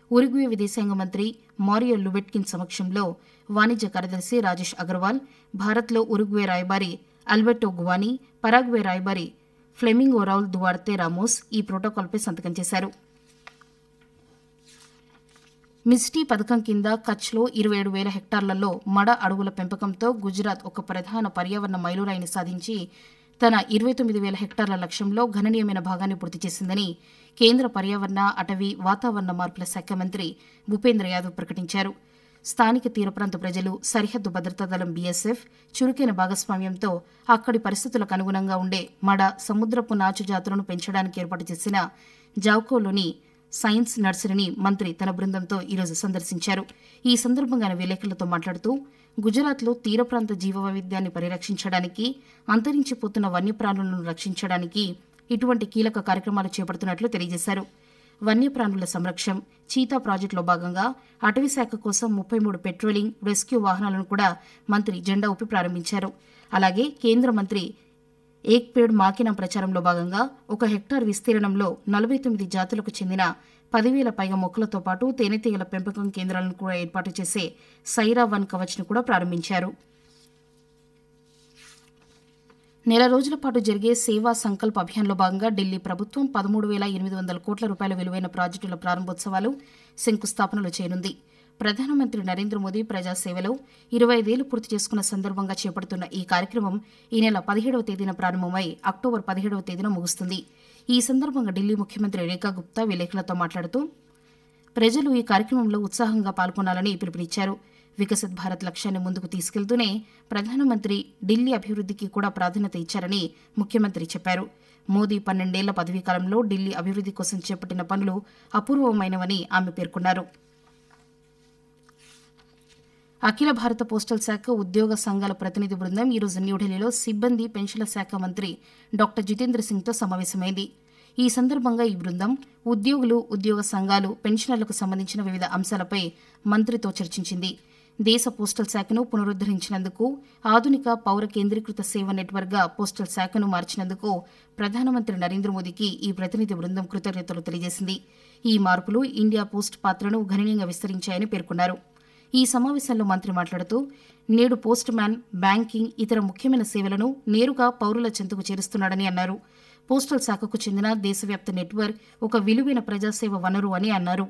ఉరుగ్వే విదేశాంగ మంత్రి Mario Lubetkin సమక్షంలో వాణిజ్య కార్యదర్శి రాజేష్ అగర్వాల్ భారత్లో ఉరుగ్వే రాయబారి అల్బెర్టో గువానీ పరాగ్వే రాయబారి ఫ్లెమింగో రౌల్ దువార్తే రామోస్ ఈ ప్రోటోకాల్పై సంతకం చేశారు మిస్టీ పథకం కింద కచ్లో ఇరవై ఏడు వేల హెక్టార్లలో మడ అడవుల పెంపకంతో గుజరాత్ ఒక ప్రధాన పర్యావరణ మైలురాయిని సాధించి తన ఇరవై తొమ్మిది వేల హెక్టార్ల లక్ష్యంలో గణనీయమైన భాగాన్ని పూర్తి చేసిందని కేంద్ర పర్యావరణ అటవీ వాతావరణ మార్పుల శాఖ మంత్రి భూపేంద్ర యాదవ్ ప్రకటించారు స్థానిక తీర ప్రాంత ప్రజలు సరిహద్దు భద్రతా దళం బీఎస్ఎఫ్ చురుకైన భాగస్వామ్యంతో అక్కడి పరిస్థితులకు అనుగుణంగా ఉండే మడ సముద్రపు నాచు జాతులను పెంచడానికి ఏర్పాటు చేసిన జావ్కోలోని సైన్స్ నర్సరీని మంత్రి తన బృందంతో ఈరోజు సందర్శించారు ఈ సందర్భంగా ఆయన విలేకరులతో మాట్లాడుతూ గుజరాత్లో తీర ప్రాంత జీవ వైవిధ్యాన్ని పరిరక్షించడానికి అంతరించిపోతున్న వన్యప్రాణులను రక్షించడానికి ఇటువంటి కీలక కార్యక్రమాలు చేపడుతున్నట్లు తెలియజేశారు వన్యప్రాణుల సంరక్షణ చీతా ప్రాజెక్టులో భాగంగా అటవీ శాఖ కోసం ముప్పై మూడు పెట్రోలింగ్ రెస్క్యూ వాహనాలను కూడా మంత్రి జెండా ఊపి ప్రారంభించారు అలాగే కేంద్ర మంత్రి ఏక్ పేడ్ మాకినం ప్రచారంలో భాగంగా ఒక హెక్టార్ విస్తీర్ణంలో నలభై తొమ్మిది జాతులకు చెందిన పదివేల పైగా మొక్కలతో పాటు తేనెటీగల పెంపకం కేంద్రాలను కూడా ఏర్పాటు చేసే సైరా వన్ కవచ్ను కూడా ప్రారంభించారు నెల రోజుల పాటు జరిగే సేవా సంకల్ప్ అభియాన్లో భాగంగా ఢిల్లీ ప్రభుత్వం పదమూడు వేల ఎనిమిది వందల కోట్ల రూపాయల విలువైన ప్రాజెక్టుల ప్రారంభోత్సవాలు శంకుస్థాపనలు చేయనుంది ప్రధానమంత్రి నరేంద్ర మోదీ ప్రజాసేవలో ఇరవై ఐదేళ్లు పూర్తి చేసుకున్న సందర్భంగా చేపడుతున్న ఈ కార్యక్రమం ఈ నెల పదిహేడవ తేదీన ప్రారంభమై అక్టోబర్ పదిహేడవ తేదీన ముగుస్తుంది ఈ సందర్భంగా ఢిల్లీ ముఖ్యమంత్రి రేఖా గుప్తా విలేకరులతో మాట్లాడుతూ ప్రజలు ఈ కార్యక్రమంలో ఉత్సాహంగా పాల్గొనాలని పిలుపునిచ్చారు వికసిత్ భారత్ లక్ష్యాన్ని ముందుకు తీసుకెళ్తూనే ప్రధానమంత్రి ఢిల్లీ అభివృద్ధికి కూడా ప్రాధాన్యత ఇచ్చారని ముఖ్యమంత్రి చెప్పారు మోదీ పన్నెండేళ్ల పదవీకాలంలో ఢిల్లీ అభివృద్ధి కోసం చేపట్టిన పనులు అపూర్వమైనవని ఆమె పేర్కొన్నారు అఖిల భారత పోస్టల్ శాఖ ఉద్యోగ సంఘాల ప్రతినిధి బృందం ఈరోజు న్యూఢిల్లీలో సిబ్బంది పెన్షన్ల శాఖ మంత్రి డాక్టర్ జితేంద్ర సింగ్తో సమావేశమైంది ఈ సందర్భంగా ఈ బృందం ఉద్యోగులు ఉద్యోగ సంఘాలు పెన్షనర్లకు సంబంధించిన వివిధ అంశాలపై మంత్రితో చర్చించింది దేశ పోస్టల్ శాఖను పునరుద్దరించినందుకు ఆధునిక పౌర కేంద్రీకృత సేవ నెట్వర్క్గా పోస్టల్ శాఖను మార్చినందుకు ప్రధానమంత్రి నరేంద్ర మోదీకి ఈ ప్రతినిధి బృందం కృతజ్ఞతలు తెలియజేసింది ఈ మార్పులు ఇండియా పోస్ట్ పాత్రను గణనీయంగా విస్తరించాయని పేర్కొన్నారు ఈ సమావేశంలో మంత్రి మాట్లాడుతూ నేడు పోస్ట్ మ్యాన్ బ్యాంకింగ్ ఇతర ముఖ్యమైన సేవలను నేరుగా పౌరుల చెంతకు చేరుస్తున్నాడని అన్నారు పోస్టల్ శాఖకు చెందిన దేశవ్యాప్త నెట్వర్క్ ఒక విలువైన ప్రజాసేవ వనరు అని అన్నారు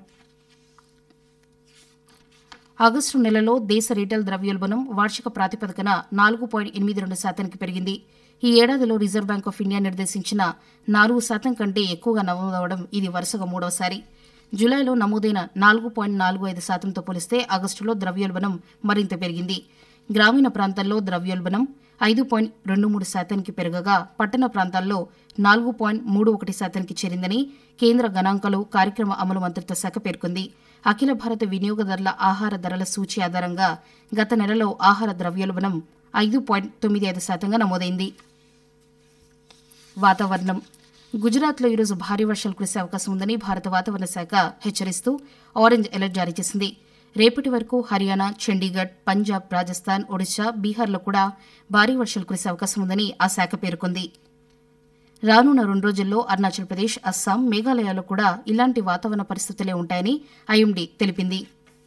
ఆగస్టు నెలలో దేశ రీటైల్ ద్రవ్యోల్బణం వార్షిక ప్రాతిపదికన నాలుగు పాయింట్ ఎనిమిది రెండు శాతానికి పెరిగింది ఈ ఏడాదిలో రిజర్వ్ బ్యాంక్ ఆఫ్ ఇండియా నిర్దేశించిన నాలుగు శాతం కంటే ఎక్కువగా నమోదవడం ఇది వరుసగా మూడవసారి జులైలో నమోదైన నాలుగు పాయింట్ నాలుగు ఐదు శాతంతో పోలిస్తే ఆగస్టులో ద్రవ్యోల్బణం మరింత పెరిగింది గ్రామీణ ప్రాంతాల్లో ద్రవ్యోల్బణం ఐదు పాయింట్ రెండు మూడు శాతానికి పెరగగా పట్టణ ప్రాంతాల్లో నాలుగు పాయింట్ మూడు ఒకటి శాతానికి చేరిందని కేంద్ర గణాంకాలు కార్యక్రమ అమలు మంత్రిత్వ శాఖ పేర్కొంది అఖిల భారత వినియోగదారుల ఆహార ధరల సూచి ఆధారంగా గత నెలలో ఆహార ద్రవ్యోల్బణం ఐదు పాయింట్ తొమ్మిది ఐదు శాతంగా నమోదైంది వాతావరణం గుజరాత్లో ఈరోజు భారీ వర్షాలు కురిసే అవకాశం ఉందని భారత వాతావరణ శాఖ హెచ్చరిస్తూ ఆరెంజ్ అలర్ట్ జారీ చేసింది రేపటి వరకు హర్యానా చండీగఢ్ పంజాబ్ రాజస్థాన్ ఒడిశా బీహార్లో కూడా భారీ వర్షాలు కురిసే అవకాశం ఉందని ఆ శాఖ పేర్కొంది రానున్న రెండు రోజుల్లో అరుణాచల్ ప్రదేశ్ అస్సాం మేఘాలయాల్లో కూడా ఇలాంటి వాతావరణ పరిస్థితులే ఉంటాయని ఐఎండీ తెలిపింది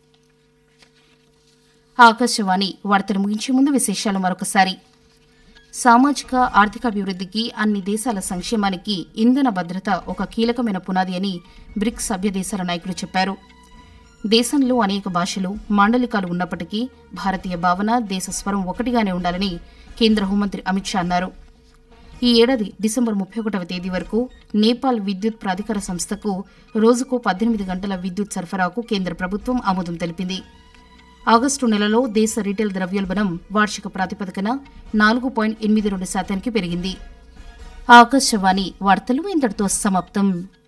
ఆకాశవాణి వార్తలు ముగించే ముందు విశేషాలు మరొకసారి సామాజిక ఆర్థికాభివృద్ధికి అన్ని దేశాల సంక్షేమానికి ఇంధన భద్రత ఒక కీలకమైన పునాది అని బ్రిక్స్ సభ్య దేశాల నాయకులు చెప్పారు దేశంలో అనేక భాషలు మాండలికాలు ఉన్నప్పటికీ భారతీయ భావన దేశ స్వరం ఒకటిగానే ఉండాలని కేంద్ర హోంమంత్రి అమిత్ షా అన్నారు ఈ ఏడాది డిసెంబర్ ముప్పై ఒకటవ తేదీ వరకు నేపాల్ విద్యుత్ ప్రాధికార సంస్థకు రోజుకు పద్దెనిమిది గంటల విద్యుత్ సరఫరాకు కేంద్ర ప్రభుత్వం ఆమోదం తెలిపింది ఆగస్టు నెలలో దేశ రీటైల్ ద్రవ్యోల్బణం వార్షిక ప్రాతిపదికన నాలుగు పాయింట్ ఎనిమిది రెండు శాతానికి పెరిగింది ఆకాశవాణి వార్తలు ఇంతటితో సమాప్తం